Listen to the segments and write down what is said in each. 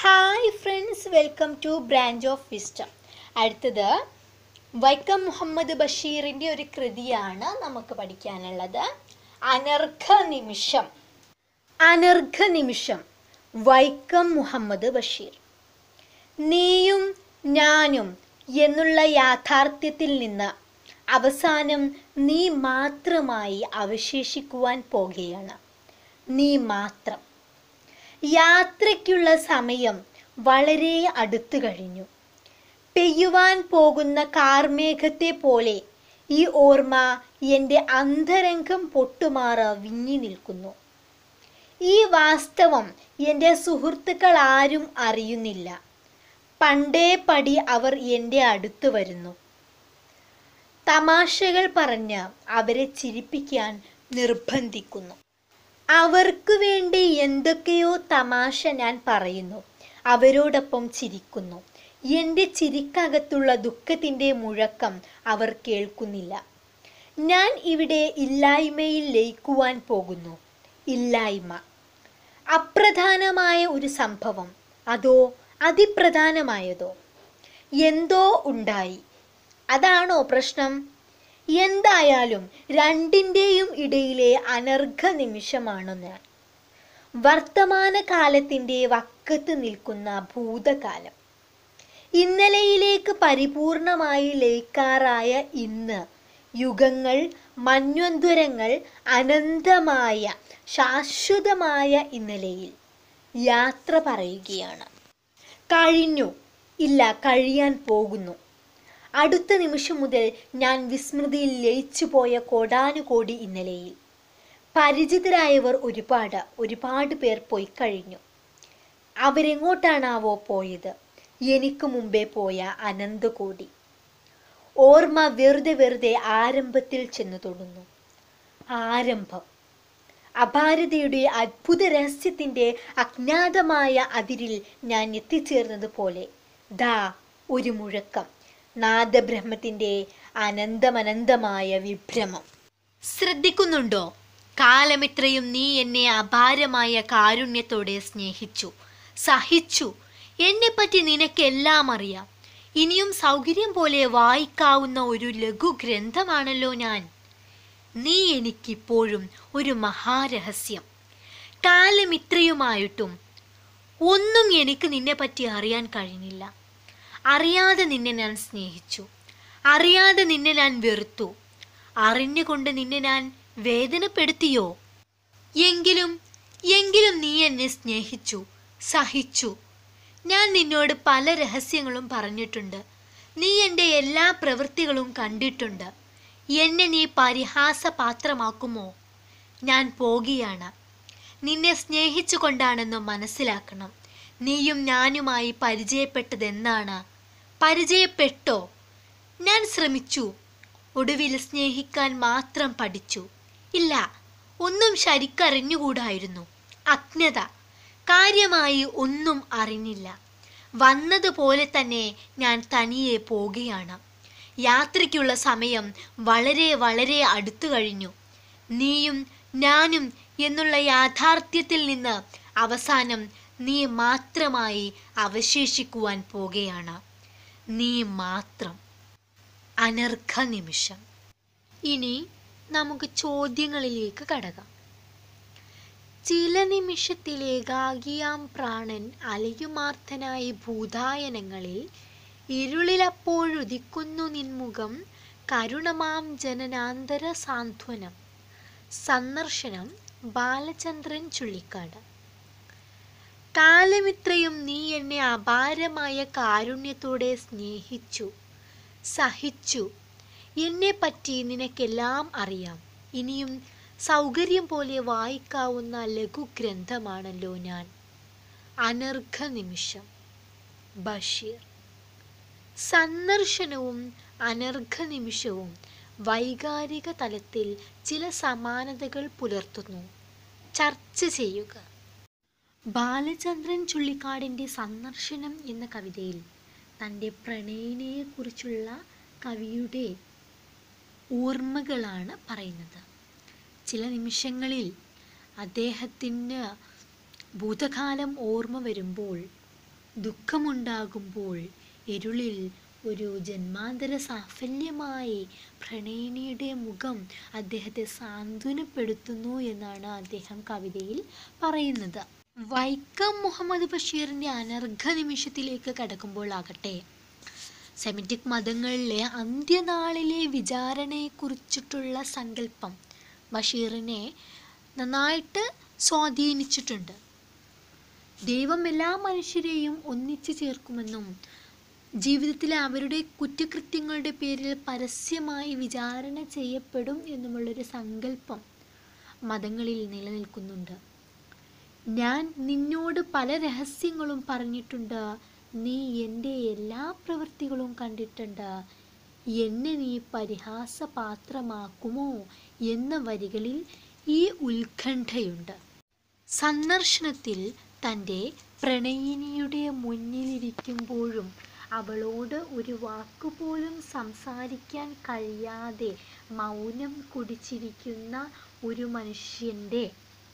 hi friends welcome to branch of wisdom അടുത്തത് വൈക്കം മുഹമ്മദ് ബഷീറിൻ്റെ ഒരു കൃതിയാണ് നമുക്ക് പഠിക്കാനുള്ളത് അനർഘ നിമിഷം അനർഘ നിമിഷം വൈക്കം മുഹമ്മദ് ബഷീർ നീയും ഞാനും എന്നുള്ള യാഥാർത്ഥ്യത്തിൽ നിന്ന് അവസാനം നീ മാത്രമായി അവശേഷിക്കുവാൻ പോകുകയാണ് നീ മാത്രം യാത്രയ്ക്കുള്ള സമയം വളരെ അടുത്തു കഴിഞ്ഞു പെയ്യുവാൻ പോകുന്ന കാർമേഘത്തെ പോലെ ഈ ഓർമ്മ എൻ്റെ അന്തരംഗം പൊട്ടുമാറ വിങ്ങി നിൽക്കുന്നു ഈ വാസ്തവം എൻ്റെ സുഹൃത്തുക്കൾ ആരും അറിയുന്നില്ല പണ്ടേ പടി അവർ എൻ്റെ അടുത്ത് വരുന്നു തമാശകൾ പറഞ്ഞ് അവരെ ചിരിപ്പിക്കാൻ നിർബന്ധിക്കുന്നു അവർക്ക് വേണ്ടി എന്തൊക്കെയോ തമാശ ഞാൻ പറയുന്നു അവരോടൊപ്പം ചിരിക്കുന്നു എൻ്റെ ചിരിക്കകത്തുള്ള ദുഃഖത്തിൻ്റെ മുഴക്കം അവർ കേൾക്കുന്നില്ല ഞാൻ ഇവിടെ ഇല്ലായ്മയിൽ ലയിക്കുവാൻ പോകുന്നു ഇല്ലായ്മ അപ്രധാനമായ ഒരു സംഭവം അതോ അതിപ്രധാനമായതോ എന്തോ ഉണ്ടായി അതാണോ പ്രശ്നം എന്തായാലും രണ്ടിൻ്റെയും ഇടയിലെ അനർഘ നിമിഷമാണ് ഞാൻ വർത്തമാന കാലത്തിൻ്റെ വക്കത്ത് നിൽക്കുന്ന ഭൂതകാലം ഇന്നലെയിലേക്ക് പരിപൂർണമായി ലയിക്കാറായ ഇന്ന് യുഗങ്ങൾ മന്വന്തരങ്ങൾ അനന്തമായ ശാശ്വതമായ ഇന്നലെയിൽ യാത്ര പറയുകയാണ് കഴിഞ്ഞു ഇല്ല കഴിയാൻ പോകുന്നു അടുത്ത നിമിഷം മുതൽ ഞാൻ വിസ്മൃതിയിൽ ലയിച്ചു പോയ കോടാനുകോടി ഇന്നലെയിൽ പരിചിതരായവർ ഒരുപാട് ഒരുപാട് പേർ പോയി കഴിഞ്ഞു അവരെങ്ങോട്ടാണാവോ പോയത് എനിക്ക് മുമ്പേ പോയ അനന്തകോടി ഓർമ്മ വെറുതെ വെറുതെ ആരംഭത്തിൽ ചെന്നു തൊടുന്നു ആരംഭം അപാരതയുടെ അത്ഭുത രഹസ്യത്തിൻ്റെ അജ്ഞാതമായ അതിരിൽ ഞാൻ എത്തിച്ചേർന്നതുപോലെ ദാ ഒരു മുഴക്കം നാദബ്രഹ്മത്തിൻ്റെ അനന്തമനന്തമായ വിഭ്രമം ശ്രദ്ധിക്കുന്നുണ്ടോ കാലമിത്രയും നീ എന്നെ അപാരമായ കാരുണ്യത്തോടെ സ്നേഹിച്ചു സഹിച്ചു എന്നെപ്പറ്റി നിനക്കെല്ലാം അറിയാം ഇനിയും സൗകര്യം പോലെ വായിക്കാവുന്ന ഒരു ലഘു ഗ്രന്ഥമാണല്ലോ ഞാൻ നീ എനിക്കിപ്പോഴും ഒരു മഹാരഹസ്യം കാലമിത്രയുമായിട്ടും ഒന്നും എനിക്ക് നിന്നെപ്പറ്റി അറിയാൻ കഴിഞ്ഞില്ല അറിയാതെ നിന്നെ ഞാൻ സ്നേഹിച്ചു അറിയാതെ നിന്നെ ഞാൻ വെറുത്തു അറിഞ്ഞുകൊണ്ട് നിന്നെ ഞാൻ വേദനപ്പെടുത്തിയോ എങ്കിലും എങ്കിലും നീ എന്നെ സ്നേഹിച്ചു സഹിച്ചു ഞാൻ നിന്നോട് പല രഹസ്യങ്ങളും പറഞ്ഞിട്ടുണ്ട് നീ എൻ്റെ എല്ലാ പ്രവൃത്തികളും കണ്ടിട്ടുണ്ട് എന്നെ നീ പരിഹാസപാത്രമാക്കുമോ ഞാൻ പോകുകയാണ് നിന്നെ സ്നേഹിച്ചു കൊണ്ടാണെന്ന് മനസ്സിലാക്കണം നീയും ഞാനുമായി പരിചയപ്പെട്ടതെന്നാണ് പരിചയപ്പെട്ടോ ഞാൻ ശ്രമിച്ചു ഒടുവിൽ സ്നേഹിക്കാൻ മാത്രം പഠിച്ചു ഇല്ല ഒന്നും ശരിക്കറിഞ്ഞുകൂടായിരുന്നു അജ്ഞത കാര്യമായി ഒന്നും അറിഞ്ഞില്ല വന്നതുപോലെ തന്നെ ഞാൻ തനിയെ പോകുകയാണ് യാത്രയ്ക്കുള്ള സമയം വളരെ വളരെ അടുത്തു കഴിഞ്ഞു നീയും ഞാനും എന്നുള്ള യാഥാർത്ഥ്യത്തിൽ നിന്ന് അവസാനം നീ മാത്രമായി അവശേഷിക്കുവാൻ പോകുകയാണ് നീ മാത്രം അനർഘ നിമിഷം ഇനി നമുക്ക് ചോദ്യങ്ങളിലേക്ക് കടകാം ചില നിമിഷത്തിലേകാകിയാം പ്രാണൻ അലയുമാർത്തനായി ഭൂതായനങ്ങളിൽ ഇരുളിലപ്പോഴുദിക്കുന്നു നിൻമുഖം കരുണമാം ജനനാന്തര സാന്ത്വനം സന്ദർശനം ബാലചന്ദ്രൻ ചുള്ളിക്കാട് കാലമിത്രയും നീ എന്നെ അപാരമായ കാരുണ്യത്തോടെ സ്നേഹിച്ചു സഹിച്ചു എന്നെ പറ്റി നിനക്കെല്ലാം അറിയാം ഇനിയും സൗകര്യം പോലെ വായിക്കാവുന്ന ലഘുഗ്രന്ഥമാണല്ലോ ഞാൻ അനർഘ നിമിഷം ബഷീർ സന്ദർശനവും അനർഘ നിമിഷവും വൈകാരിക തലത്തിൽ ചില സമാനതകൾ പുലർത്തുന്നു ചർച്ച ചെയ്യുക ബാലചന്ദ്രൻ ചുള്ളിക്കാടിൻ്റെ സന്ദർശനം എന്ന കവിതയിൽ തൻ്റെ പ്രണയിനെക്കുറിച്ചുള്ള കവിയുടെ ഓർമ്മകളാണ് പറയുന്നത് ചില നിമിഷങ്ങളിൽ അദ്ദേഹത്തിന് ഭൂതകാലം ഓർമ്മ വരുമ്പോൾ ദുഃഖമുണ്ടാകുമ്പോൾ ഇരുളിൽ ഒരു ജന്മാന്തര സാഫല്യമായി പ്രണയിനിയുടെ മുഖം അദ്ദേഹത്തെ സാന്ത്വനപ്പെടുത്തുന്നു എന്നാണ് അദ്ദേഹം കവിതയിൽ പറയുന്നത് വൈക്കം മുഹമ്മദ് ബഷീറിൻ്റെ അനർഘ നിമിഷത്തിലേക്ക് കടക്കുമ്പോൾ ആകട്ടെ സെമിറ്റിക് മതങ്ങളിലെ അന്ത്യനാളിലെ വിചാരണയെക്കുറിച്ചിട്ടുള്ള സങ്കല്പം ബഷീറിനെ നന്നായിട്ട് സ്വാധീനിച്ചിട്ടുണ്ട് ദൈവം എല്ലാ മനുഷ്യരെയും ഒന്നിച്ചു ചേർക്കുമെന്നും ജീവിതത്തിലെ അവരുടെ കുറ്റകൃത്യങ്ങളുടെ പേരിൽ പരസ്യമായി വിചാരണ ചെയ്യപ്പെടും എന്നുമുള്ളൊരു സങ്കല്പം മതങ്ങളിൽ നിലനിൽക്കുന്നുണ്ട് ഞാൻ നിന്നോട് പല രഹസ്യങ്ങളും പറഞ്ഞിട്ടുണ്ട് നീ എൻ്റെ എല്ലാ പ്രവൃത്തികളും കണ്ടിട്ടുണ്ട് എന്നെ നീ പരിഹാസപാത്രമാക്കുമോ എന്ന വരികളിൽ ഈ ഉത്കണ്ഠയുണ്ട് സന്ദർശനത്തിൽ തൻ്റെ പ്രണയിനിയുടെ മുന്നിലിരിക്കുമ്പോഴും അവളോട് ഒരു വാക്കുപോലും സംസാരിക്കാൻ കഴിയാതെ മൗനം കുടിച്ചിരിക്കുന്ന ഒരു മനുഷ്യൻ്റെ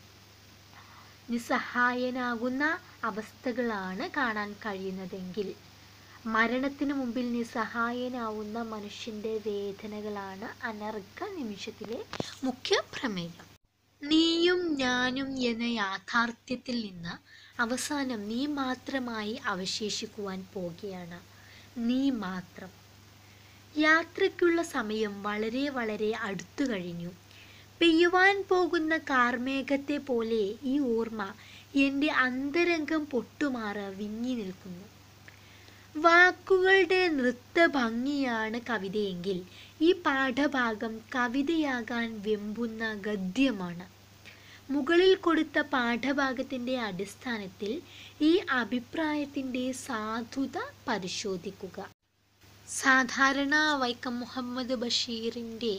നിസ്സഹായനാകുന്ന അവസ്ഥകളാണ് കാണാൻ കഴിയുന്നതെങ്കിൽ മരണത്തിന് മുമ്പിൽ നിസ്സഹായനാവുന്ന മനുഷ്യൻ്റെ വേദനകളാണ് അനർഘ നിമിഷത്തിലെ മുഖ്യ പ്രമേയം നീയും ഞാനും എന്ന യാഥാർത്ഥ്യത്തിൽ നിന്ന് അവസാനം നീ മാത്രമായി അവശേഷിക്കുവാൻ പോകുകയാണ് നീ മാത്രം യാത്രയ്ക്കുള്ള സമയം വളരെ വളരെ അടുത്തു കഴിഞ്ഞു പെയ്യുവാൻ പോകുന്ന കാർമേഘത്തെ പോലെ ഈ ഓർമ്മ എൻ്റെ അന്തരംഗം പൊട്ടുമാറ് വിങ്ങി നിൽക്കുന്നു വാക്കുകളുടെ നൃത്തഭംഗിയാണ് കവിതയെങ്കിൽ ഈ പാഠഭാഗം കവിതയാകാൻ വെമ്പുന്ന ഗദ്യമാണ് മുകളിൽ കൊടുത്ത പാഠഭാഗത്തിൻ്റെ അടിസ്ഥാനത്തിൽ ഈ അഭിപ്രായത്തിൻ്റെ സാധുത പരിശോധിക്കുക സാധാരണ വൈക്കം മുഹമ്മദ് ബഷീറിൻ്റെ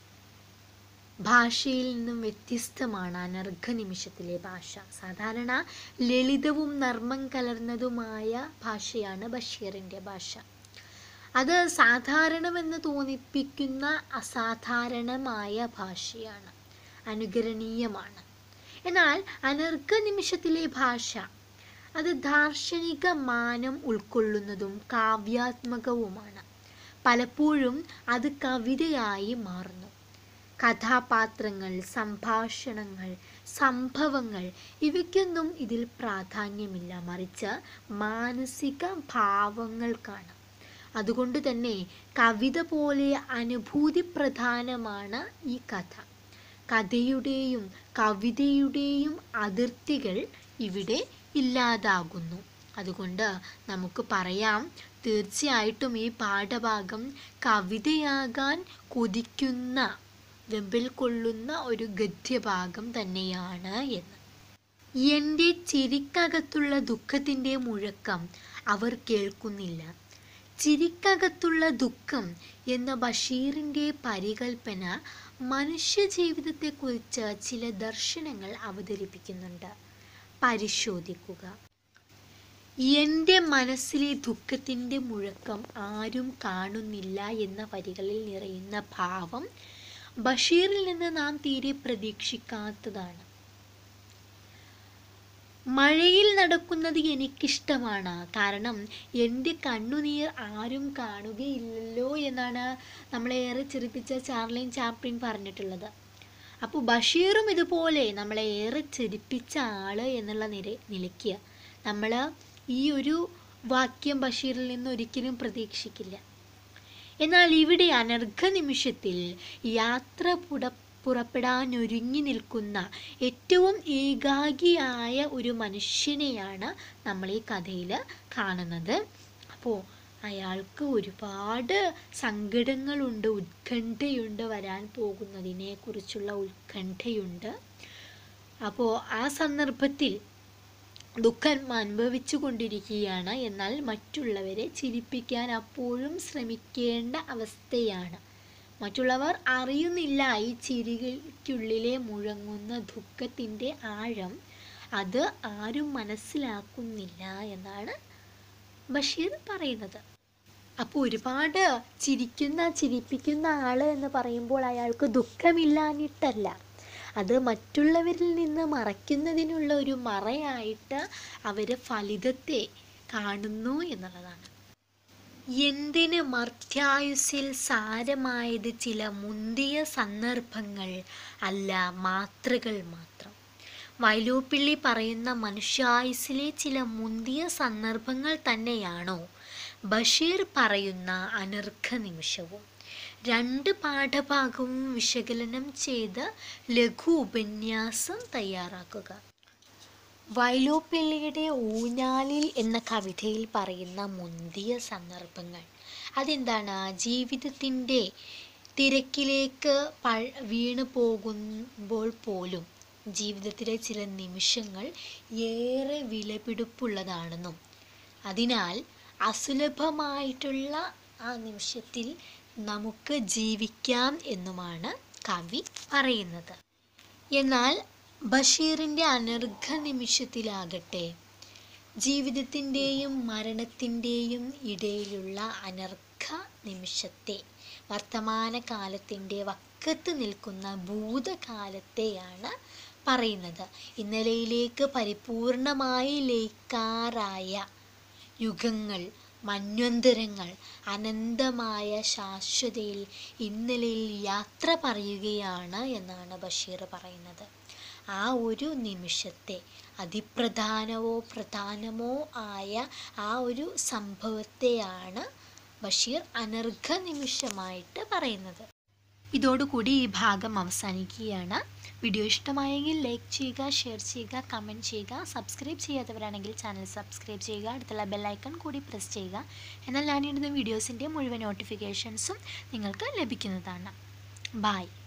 ഭാഷയിൽ നിന്നും വ്യത്യസ്തമാണ് അനർഘ നിമിഷത്തിലെ ഭാഷ സാധാരണ ലളിതവും നർമ്മം കലർന്നതുമായ ഭാഷയാണ് ബഷീറിൻ്റെ ഭാഷ അത് സാധാരണമെന്ന് തോന്നിപ്പിക്കുന്ന അസാധാരണമായ ഭാഷയാണ് അനുകരണീയമാണ് എന്നാൽ അനർഘ നിമിഷത്തിലെ ഭാഷ അത് ദാർശനിക മാനം ഉൾക്കൊള്ളുന്നതും കാവ്യാത്മകവുമാണ് പലപ്പോഴും അത് കവിതയായി മാറുന്നു കഥാപാത്രങ്ങൾ സംഭാഷണങ്ങൾ സംഭവങ്ങൾ ഇവയ്ക്കൊന്നും ഇതിൽ പ്രാധാന്യമില്ല മറിച്ച് മാനസിക ഭാവങ്ങൾക്കാണ് അതുകൊണ്ട് തന്നെ കവിത പോലെ അനുഭൂതി പ്രധാനമാണ് ഈ കഥ കഥയുടെയും കവിതയുടെയും അതിർത്തികൾ ഇവിടെ ഇല്ലാതാകുന്നു അതുകൊണ്ട് നമുക്ക് പറയാം തീർച്ചയായിട്ടും ഈ പാഠഭാഗം കവിതയാകാൻ കൊതിക്കുന്ന വെമ്പിൽ കൊള്ളുന്ന ഒരു ഗദ്യഭാഗം തന്നെയാണ് എന്ന് എൻ്റെ ചിരിക്കകത്തുള്ള ദുഃഖത്തിൻ്റെ മുഴക്കം അവർ കേൾക്കുന്നില്ല ചിരിക്കകത്തുള്ള ദുഃഖം എന്ന ബഷീറിൻ്റെ പരികൽപ്പന മനുഷ്യ ജീവിതത്തെക്കുറിച്ച് ചില ദർശനങ്ങൾ അവതരിപ്പിക്കുന്നുണ്ട് പരിശോധിക്കുക എൻ്റെ മനസ്സിലെ ദുഃഖത്തിൻ്റെ മുഴക്കം ആരും കാണുന്നില്ല എന്ന വരികളിൽ നിറയുന്ന ഭാവം ബഷീറിൽ നിന്ന് നാം തീരെ പ്രതീക്ഷിക്കാത്തതാണ് മഴയിൽ നടക്കുന്നത് എനിക്കിഷ്ടമാണ് കാരണം എൻ്റെ കണ്ണുനീർ ആരും കാണുകയില്ലല്ലോ എന്നാണ് നമ്മളെ ഏറെ ചിരിപ്പിച്ച ചാർലിൻ ചാപ്ലിൻ പറഞ്ഞിട്ടുള്ളത് അപ്പോൾ ബഷീറും ഇതുപോലെ നമ്മളെ ഏറെ ചിരിപ്പിച്ച ആള് എന്നുള്ള നില നിലയ്ക്ക് നമ്മൾ ഈ ഒരു വാക്യം ബഷീറിൽ നിന്ന് ഒരിക്കലും പ്രതീക്ഷിക്കില്ല എന്നാൽ ഇവിടെ അനർഘ നിമിഷത്തിൽ യാത്ര പുട പുറപ്പെടാനൊരുങ്ങി നിൽക്കുന്ന ഏറ്റവും ഏകാഗിയായ ഒരു മനുഷ്യനെയാണ് നമ്മൾ ഈ കഥയിൽ കാണുന്നത് അപ്പോൾ അയാൾക്ക് ഒരുപാട് സങ്കടങ്ങളുണ്ട് ഉത്കണ്ഠയുണ്ട് വരാൻ പോകുന്നതിനെ കുറിച്ചുള്ള ഉത്കണ്ഠയുണ്ട് അപ്പോൾ ആ സന്ദർഭത്തിൽ ദുഃഖം അനുഭവിച്ചു കൊണ്ടിരിക്കുകയാണ് എന്നാൽ മറ്റുള്ളവരെ ചിരിപ്പിക്കാൻ അപ്പോഴും ശ്രമിക്കേണ്ട അവസ്ഥയാണ് മറ്റുള്ളവർ അറിയുന്നില്ല ഈ ചിരികൾക്കുള്ളിലെ മുഴങ്ങുന്ന ദുഃഖത്തിൻ്റെ ആഴം അത് ആരും മനസ്സിലാക്കുന്നില്ല എന്നാണ് ബഷീർ പറയുന്നത് അപ്പോൾ ഒരുപാട് ചിരിക്കുന്ന ചിരിപ്പിക്കുന്ന ആൾ എന്ന് പറയുമ്പോൾ അയാൾക്ക് ദുഃഖമില്ലാഞ്ഞിട്ടല്ല അത് മറ്റുള്ളവരിൽ നിന്ന് മറയ്ക്കുന്നതിനുള്ള ഒരു മറയായിട്ട് അവർ ഫലിതത്തെ കാണുന്നു എന്നുള്ളതാണ് എന്തിന് മർത്യായുസിൽ സാരമായത് ചില മുന്തിയ സന്ദർഭങ്ങൾ അല്ല മാത്രകൾ മാത്രം വൈലോപ്പിള്ളി പറയുന്ന മനുഷ്യായുസിലെ ചില മുന്തിയ സന്ദർഭങ്ങൾ തന്നെയാണോ ബഷീർ പറയുന്ന അനർഘ നിമിഷവും രണ്ട് പാഠഭാഗവും വിശകലനം ചെയ്ത് ലഘു ഉപന്യാസം തയ്യാറാക്കുക വൈലോപ്പിള്ളിയുടെ ഊഞ്ഞാലിൽ എന്ന കവിതയിൽ പറയുന്ന മുന്തിയ സന്ദർഭങ്ങൾ അതെന്താണ് ജീവിതത്തിൻ്റെ തിരക്കിലേക്ക് പ വീണു പോകുമ്പോൾ പോലും ജീവിതത്തിലെ ചില നിമിഷങ്ങൾ ഏറെ വിലപിടിപ്പുള്ളതാണെന്നും അതിനാൽ അസുലഭമായിട്ടുള്ള ആ നിമിഷത്തിൽ നമുക്ക് ജീവിക്കാം എന്നുമാണ് കവി പറയുന്നത് എന്നാൽ ബഷീറിൻ്റെ അനർഘ നിമിഷത്തിലാകട്ടെ ജീവിതത്തിൻ്റെയും മരണത്തിൻ്റെയും ഇടയിലുള്ള അനർഘ നിമിഷത്തെ വർത്തമാനകാലത്തിൻ്റെ വക്കത്ത് നിൽക്കുന്ന ഭൂതകാലത്തെയാണ് പറയുന്നത് ഇന്നലെയിലേക്ക് പരിപൂർണമായി ലയിക്കാറായ യുഗങ്ങൾ മന്വന്തരങ്ങൾ അനന്തമായ ശാശ്വതയിൽ ഇന്നലെയിൽ യാത്ര പറയുകയാണ് എന്നാണ് ബഷീർ പറയുന്നത് ആ ഒരു നിമിഷത്തെ അതിപ്രധാനമോ പ്രധാനമോ ആയ ആ ഒരു സംഭവത്തെയാണ് ബഷീർ അനർഘ നിമിഷമായിട്ട് പറയുന്നത് ഇതോടുകൂടി ഈ ഭാഗം അവസാനിക്കുകയാണ് വീഡിയോ ഇഷ്ടമായെങ്കിൽ ലൈക്ക് ചെയ്യുക ഷെയർ ചെയ്യുക കമൻറ്റ് ചെയ്യുക സബ്സ്ക്രൈബ് ചെയ്യാത്തവരാണെങ്കിൽ ചാനൽ സബ്സ്ക്രൈബ് ചെയ്യുക അടുത്തുള്ള ബെല്ലൈക്കൺ കൂടി പ്രസ് ചെയ്യുക എന്നാൽ ഞാനിടുന്ന വീഡിയോസിൻ്റെ മുഴുവൻ നോട്ടിഫിക്കേഷൻസും നിങ്ങൾക്ക് ലഭിക്കുന്നതാണ് ബായ്